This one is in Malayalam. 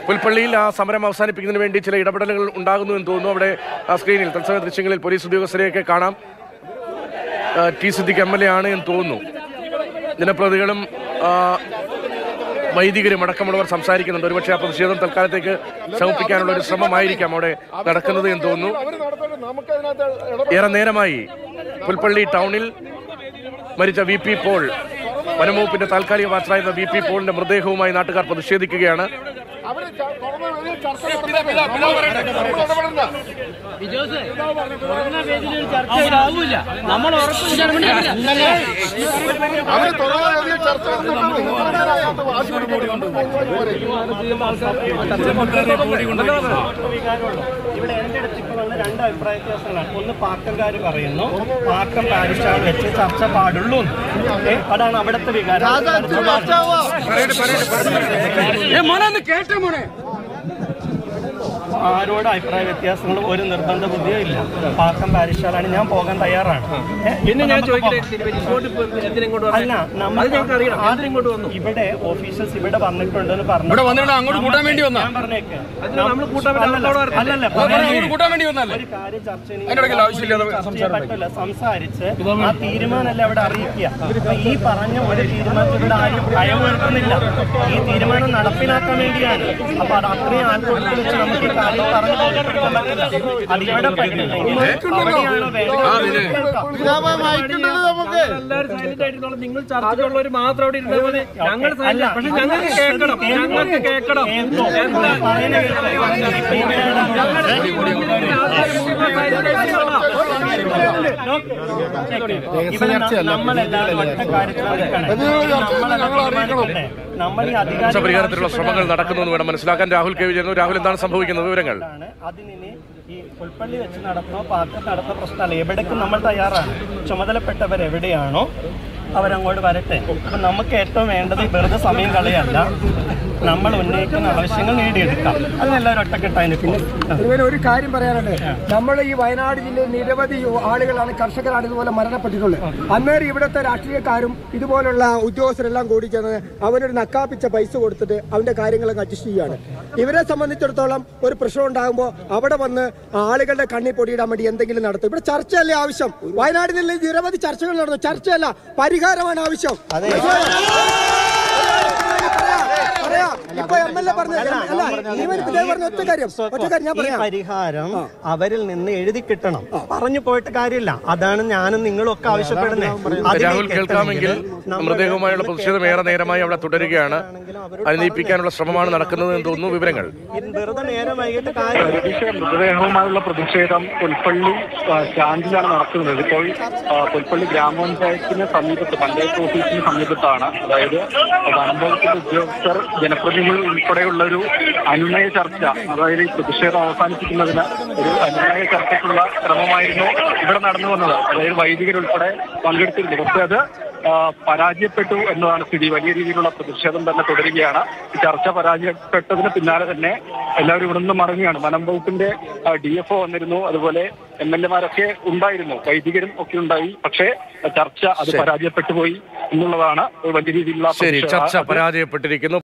പുൽപ്പള്ളിയിൽ ആ സമരം അവസാനിപ്പിക്കുന്നതിന് വേണ്ടി ചില ഇടപെടലുകൾ ഉണ്ടാകുന്നു എന്ന് തോന്നുന്നു അവിടെ ആ സ്ക്രീനിൽ തത്സമയ ദൃശ്യങ്ങളിൽ പോലീസ് ഉദ്യോഗസ്ഥരെയൊക്കെ കാണാം ആ, T Siddique M L A ആണ് എന്ന് തോന്നുന്നു ജനപ്രതികളും ആ, വൈദികരും അടക്കമുള്ളവർ സംസാരിക്കുന്നുണ്ട് ഒരുപക്ഷെ ആ പ്രതിഷേധം തൽക്കാലത്തേക്ക് ശമിപ്പിക്കാനുള്ള ഒരു ശ്രമമായിരിക്കാം അവിടെ നടക്കുന്നത് എന്ന് തോന്നുന്നു ഏറെ നേരമായി പുൽപ്പള്ളി ടൗണിൽ മരിച്ച വി പി പോൾ വനംവകുപ്പിന്റെ താൽക്കാലിക വാച്ചറായിരുന്ന വി പി പോളിന്റെ മൃതദേഹവുമായി നാട്ടുകാർ പ്രതിഷേധിക്കുകയാണ് ചർച്ചയിലാവൂല നമ്മൾ ഉറപ്പ് അവര് തുറന്നധികം ചർച്ച ഇവിടെ എൻ്റെ അടുത്ത് ഇപ്പോൾ വന്ന രണ്ട് അഭിപ്രായ വ്യത്യാസങ്ങളാണ് ഒന്ന് പാക്കംകാർ പറയുന്നു പാക്കം പാരിഷാണ് വെച്ച് ചർച്ച പാടുള്ളൂ എന്ന്. ഏ, അതാണ് അവിടുത്തെ വികാരം ആരോട് അഭിപ്രായ വ്യത്യാസങ്ങളും ഒരു നിർബന്ധ ബുദ്ധിയോ ഇല്ല പാക്കം പാരിഷാലാണ് ഞാൻ പോകാൻ തയ്യാറാണ് ഏ, പിന്നെ ഞാൻ നമുക്ക് ചോദിക്കട്ടെ പോകാം. ഇങ്ങോട്ട് ഇപ്പൊ എന്തിനാ ഇങ്ങോട്ട് അല്ല വന്നേ? നമ്മൾ അത് ഞങ്ങൾക്ക് അറിയണം എന്തിനാ ഇങ്ങോട്ട് വന്നു ഇവിടെ ഓഫീസേഴ്സ് ഇവിടെ വന്നിട്ടുണ്ടെന്ന് പറഞ്ഞു ഇവിടെ വന്നിട്ട് അങ്ങോട്ട് കൂട്ടാൻ വേണ്ടി വന്നാ? ഞാൻ പറഞ്ഞേക്ക് അതിന് നമ്മൾ കൂട്ടാൻ വേണ്ടി അല്ലല്ല, നമ്മളോട് വരത്തില്ല. അല്ലല്ല പറഞ്ഞ പറയാൻ അങ്ങോട്ട് കൂട്ടാൻ വേണ്ടി വന്നല്ലേ ഒരു കാര്യം ചർച്ച ചെയ്യണമെങ്കിൽ അതിന്റെ ഇടയ്ക്ക് ആവശ്യമില്ലാതെ ചർച്ച ചെയ്യാൻ പറ്റില്ല. സംസാരിച്ച് ആ തീരുമാനമല്ലേ അവിടെ അറിയിക്കുക അപ്പൊ ഈ പറഞ്ഞ ഒരു തീരുമാനത്തിൽ ഇവിടെ ആരും ഭയം വരുത്തുന്നില്ല ഈ തീരുമാനം നടപ്പിലാക്കാൻ വേണ്ടിയാണ് അപ്പൊ അത് അത്രയും ആൾക്കൂട്ടത്തിൽ വെച്ച് നമുക്ക് ഈ കാര്യം പറഞ്ഞു ബോധ്യപ്പെടുത്താൻ പറ്റില്ല അത് ഇവിടെ പറ്റില്ലെങ്കിൽ അവിടെയാണോ വിരാമമായിട്ടുണ്ടല്ലോ നമുക്ക് എല്ലാവരും സൈലന്റ് ആയിട്ടുള്ള നിങ്ങൾ ചർച്ചയുള്ളവർ മാത്രം അവിടെ ഇരുന്നാൽ മതി ഞങ്ങൾ അല്ല, സൈലന്റ് പക്ഷെ ഞങ്ങൾക്ക് കേൾക്കണം ഞങ്ങൾക്ക് കേൾക്കണം എന്താ ഇവിടെ നമ്മളെല്ലാവരും ഒറ്റ കാര്യത്തിലാണ് നിൽക്കണേ. നമ്മൾ ഈ അധികാരം പരിഹാരത്തിലുള്ള ശ്രമങ്ങൾ നടക്കുന്നു എന്ന് വേണം മനസ്സിലാക്കാൻ രാഹുൽ കെ വിജയൻ രാഹുൽ എന്താണ് സംഭവിക്കുന്നത് വിവരങ്ങൾ ആണ് അതിനി ഈ പുൽപ്പള്ളി വെച്ച് നടത്തുന്നോ പാർക്കത്ത് നടത്തുന്ന പ്രശ്നമല്ല എവിടേക്കും നമ്മൾ തയ്യാറാണ് ചുമതലപ്പെട്ടവർ എവിടെയാണോ അവരങ്ങോട്ട് വരട്ടെ അപ്പം നമുക്ക് ഏറ്റവും വേണ്ടത് ഈ വെറുതെ സമയം കളയല്ല നമ്മൾ ഉന്നയിക്കുന്ന ആവശ്യങ്ങൾ നേടിയെടുക്കാം അതിനെല്ലാവരും ഒറ്റക്കെട്ടായി പിന്നെ ഇവര് ഒരു കാര്യം പറയാനുണ്ട് നമ്മൾ ഈ വയനാട് ജില്ലയിൽ നിരവധി ആളുകളാണ് കർഷകരാണ് ഇതുപോലെ മരണപ്പെട്ടിട്ടുള്ളത് അന്നേരം ഇവിടുത്തെ രാഷ്ട്രീയക്കാരും ഇതുപോലുള്ള ഉദ്യോഗസ്ഥരെല്ലാം കൂടി ചേർന്ന് അവനൊരു നക്കാപ്പിച്ച പൈസ കൊടുത്തിട്ട് അവന്റെ കാര്യങ്ങളൊക്കെ അഡ്ജസ്റ്റ് ചെയ്യുകയാണ് ഇവരെ സംബന്ധിച്ചിടത്തോളം ഒരു പ്രശ്നം ഉണ്ടാകുമ്പോൾ അവിടെ വന്ന് ആളുകളുടെ കണ്ണി പൊടിയിടാൻ വേണ്ടി എന്തെങ്കിലും നടത്തും ഇവിടെ ചർച്ചയല്ലേ ആവശ്യം വയനാട് ജില്ലയിൽ നിരവധി ചർച്ചകൾ നടന്നു ചർച്ചയല്ല പരിഹാരമാണ് ആവശ്യം പറയാ ഇപ്പൊ എം എൽ എ പറഞ്ഞ അല്ല ഇവർ ഇതേ പറഞ്ഞ ഒറ്റ കാര്യം ഒറ്റ കാര്യം ഞാൻ ഈ പറയാം പരിഹാരം അവരിൽ നിന്ന് എഴുതി കിട്ടണം പറഞ്ഞു പോയിട്ട് കാര്യമില്ല അതാണ് ഞാനും നിങ്ങളും ഒക്കെ ആവശ്യപ്പെടുന്നത് രാഹുൽ കേൾക്കാമെങ്കിൽ മൃതദേഹവുമായുള്ള പ്രതിഷേധം ഏറെ നേരമായി അവിടെ തുടരുകയാണ് അനുനയിപ്പിക്കാനുള്ള ശ്രമമാണ് നടക്കുന്നത് എന്ന് തോന്നുന്നു വിവരങ്ങൾ വെറുതെ നേരം വൈകിട്ട് കാര്യം രതീഷ മൃതദേഹവുമായുള്ള പ്രതിഷേധം പുൽപ്പള്ളി ആ, സ്റ്റാൻഡിലാണ് നടക്കുന്നത് ഇപ്പോൾ ആ, പുൽപ്പള്ളി ഗ്രാമപഞ്ചായത്തിന് സമീപത്ത് പഞ്ചായത്ത് ഓഫീസിന് സമീപത്താണ് അതായത് വനംവകുപ്പിന്റെ ഉദ്യോഗസ്ഥർ ജനപ്രതിനിധികൾ ഉൾപ്പെടെയുള്ള ഒരു അനുനയ ചർച്ച അതായത് ഈ പ്രതിഷേധം അവസാനിപ്പിക്കുന്നതിന് ഒരു അനുനയ ചർച്ചയ്ക്കുള്ള ശ്രമമായിരുന്നു ഇവിടെ നടന്നു വന്നത് അതായത് വൈദികരുൾപ്പെടെ പങ്കെടുത്തിരുന്നു പക്ഷേ അത് ആ, പരാജയപ്പെട്ടു എന്നതാണ് സ്ഥിതി വലിയ രീതിയിലുള്ള പ്രതിഷേധം തന്നെ തുടരുകയാണ് ഈ ചർച്ച പരാജയപ്പെട്ടതിന് പിന്നാലെ തന്നെ എല്ലാവരും ഇവിടെ നിന്ന് മടങ്ങുകയാണ് വനം വകുപ്പിന്റെ ഡി എഫ് ഒ വന്നിരുന്നു അതുപോലെ എം എൽ എമാരൊക്കെ ഉണ്ടായിരുന്നു വൈദികരും ഒക്കെ ഉണ്ടായി പക്ഷേ ചർച്ച അത് പരാജയപ്പെട്ടു പോയി എന്നുള്ളതാണ് വലിയ രീതിയിലുള്ള ശരി പ്രതിഷേധം. ചർച്ച അത് പരാജയപ്പെട്ടിരിക്കുന്നു